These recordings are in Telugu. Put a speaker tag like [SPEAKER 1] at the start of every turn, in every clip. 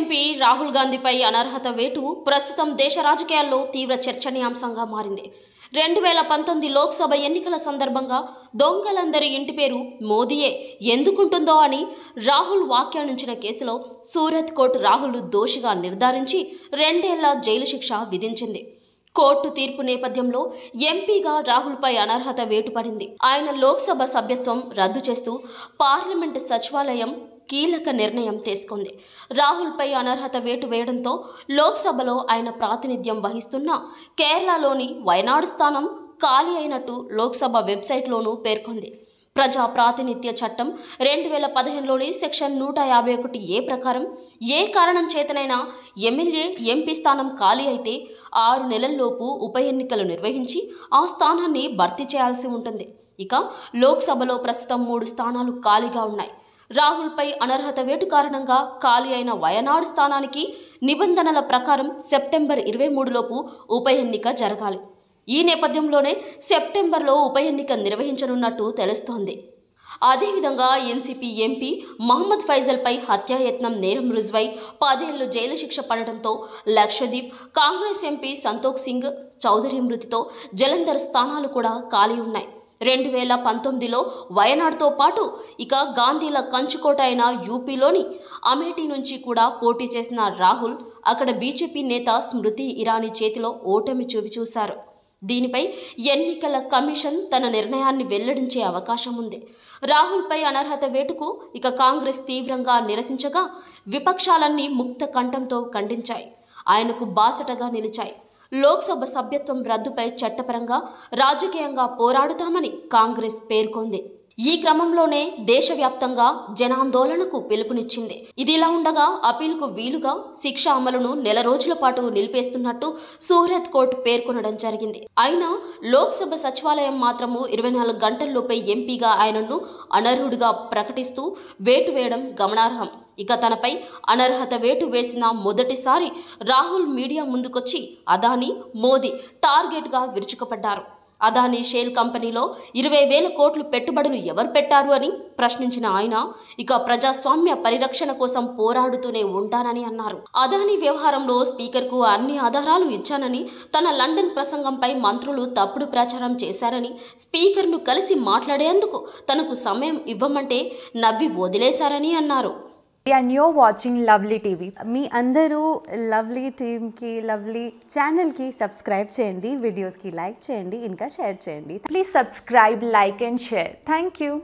[SPEAKER 1] ఎంపీ రాహుల్ గాంధీపై అనర్హత వేటు ప్రస్తుతం దేశ రాజకీయాల్లో తీవ్ర చర్చనీయాంశంగా మారింది రెండు వేల పంతొమ్మిది లోక్సభ ఎన్నికల సందర్భంగా దొంగలందరి ఇంటి పేరు మోదీయే ఎందుకుంటుందో అని రాహుల్ వ్యాఖ్యానించిన కేసులో సూరత్ కోర్టు రాహుల్ దోషిగా నిర్ధారించి రెండేళ్ల జైలు శిక్ష విధించింది కోర్టు తీర్పు నేపథ్యంలో ఎంపీగా రాహుల్పై అనర్హత వేటు పడింది ఆయన లోక్సభ సభ్యత్వం రద్దు చేస్తూ పార్లమెంటు సచివాలయం కీలక నిర్ణయం తీసుకుంది రాహుల్పై అనర్హత వేటు వేయడంతో లోక్సభలో ఆయన ప్రాతినిధ్యం వహిస్తున్న కేరళలోని వయనాడు స్థానం ఖాళీ అయినట్టు లోక్సభ వెబ్సైట్లోనూ పేర్కొంది ప్రజా ప్రాతినిధ్య చట్టం రెండు వేల పదిహేనులోని సెక్షన్ నూట యాభై ఒకటి ఏ ప్రకారం ఏ కారణం చేతనైనా ఎమ్మెల్యే ఎంపీ స్థానం ఖాళీ అయితే ఆరు నెలల్లోపు ఉప ఎన్నికలు నిర్వహించి ఆ స్థానాన్ని భర్తీ చేయాల్సి ఉంటుంది ఇక లోక్సభలో ప్రస్తుతం మూడు స్థానాలు ఖాళీగా ఉన్నాయి రాహుల్పై అనర్హత వేటు కారణంగా ఖాళీ అయిన వయనాడు స్థానానికి నిబంధనల ప్రకారం సెప్టెంబర్ ఇరవై మూడులోపు ఉప ఎన్నిక జరగాలి ఈ నేపథ్యంలోనే సెప్టెంబర్లో ఉప ఎన్నిక నిర్వహించనున్నట్టు తెలుస్తోంది అదేవిధంగా ఎన్సీపీ ఎంపీ మహమ్మద్ ఫైజల్పై హత్యాయత్నం నేరం రుజువై పదేళ్లు జైలు శిక్ష పడడంతో లక్షదీప్ కాంగ్రెస్ ఎంపీ సంతోక్ సింగ్ చౌదరి మృతితో జలంధర్ స్థానాలు కూడా ఖాళీ ఉన్నాయి రెండు వేల పంతొమ్మిదిలో వయనాడుతో పాటు ఇక గాంధీల కంచుకోట అయిన యూపీలోని అమేఠీ నుంచి కూడా పోటీ చేసిన రాహుల్ అక్కడ బీజేపీ నేత స్మృతి ఇరానీ చేతిలో ఓటమి చూశారు దీనిపై ఎన్నికల కమిషన్ తన నిర్ణయాన్ని వెల్లడించే అవకాశం ఉంది రాహుల్పై అనర్హత వేటుకు ఇక కాంగ్రెస్ తీవ్రంగా నిరసించగా విపక్షాలన్నీ ముక్త కంఠంతో ఖండించాయి ఆయనకు బాసటగా నిలిచాయి లోక్సభ సభ్యత్వం రద్దుపై చట్టపరంగా రాజకీయంగా పోరాడుతామని కాంగ్రెస్ పేర్కొంది ఈ క్రమంలోనే దేశవ్యాప్తంగా జనాందోళనకు పిలుపునిచ్చింది ఇదిలా ఉండగా అపీల్కు వీలుగా శిక్ష అమలును నెల రోజుల పాటు నిలిపేస్తున్నట్టు సూరత్ కోర్టు పేర్కొనడం జరిగింది అయినా లోక్సభ సచివాలయం మాత్రము ఇరవై నాలుగు గంటల్లోపై ఎంపీగా ఆయనను అనర్హుడిగా ప్రకటిస్తూ వేటు వేయడం గమనార్హం ఇక తనపై అనర్హత వేటు వేసిన మొదటిసారి రాహుల్ మీడియా ముందుకొచ్చి అదానీ మోదీ టార్గెట్గా విరుచుకుపడ్డారు అదానీ షేల్ కంపెనీలో ఇరవై వేల కోట్లు పెట్టుబడులు ఎవరు పెట్టారు అని ప్రశ్నించిన ఆయన ఇక ప్రజాస్వామ్య పరిరక్షణ కోసం పోరాడుతూనే ఉంటానని అన్నారు అదానీ వ్యవహారంలో స్పీకర్కు అన్ని ఆధారాలు ఇచ్చానని తన లండన్ ప్రసంగంపై మంత్రులు తప్పుడు ప్రచారం చేశారని స్పీకర్ను కలిసి మాట్లాడేందుకు తనకు సమయం ఇవ్వమంటే నవ్వి వదిలేశారని అన్నారు
[SPEAKER 2] and you're watching Lovely TV.
[SPEAKER 3] మీ అందరూ లవ్లీ టీమ్కి లవ్లీ ఛానల్కి సబ్స్క్రైబ్ చేయండి వీడియోస్కి లైక్ చేయండి ఇంకా షేర్ చేయండి
[SPEAKER 2] Please subscribe, like, and share. Thank you.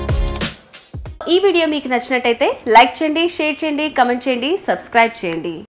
[SPEAKER 4] ఈ వీడియో మీకు నచ్చినట్టయితే లైక్ చేయండి షేర్ చేయండి కమెంట్ చేయండి సబ్స్క్రైబ్ చేయండి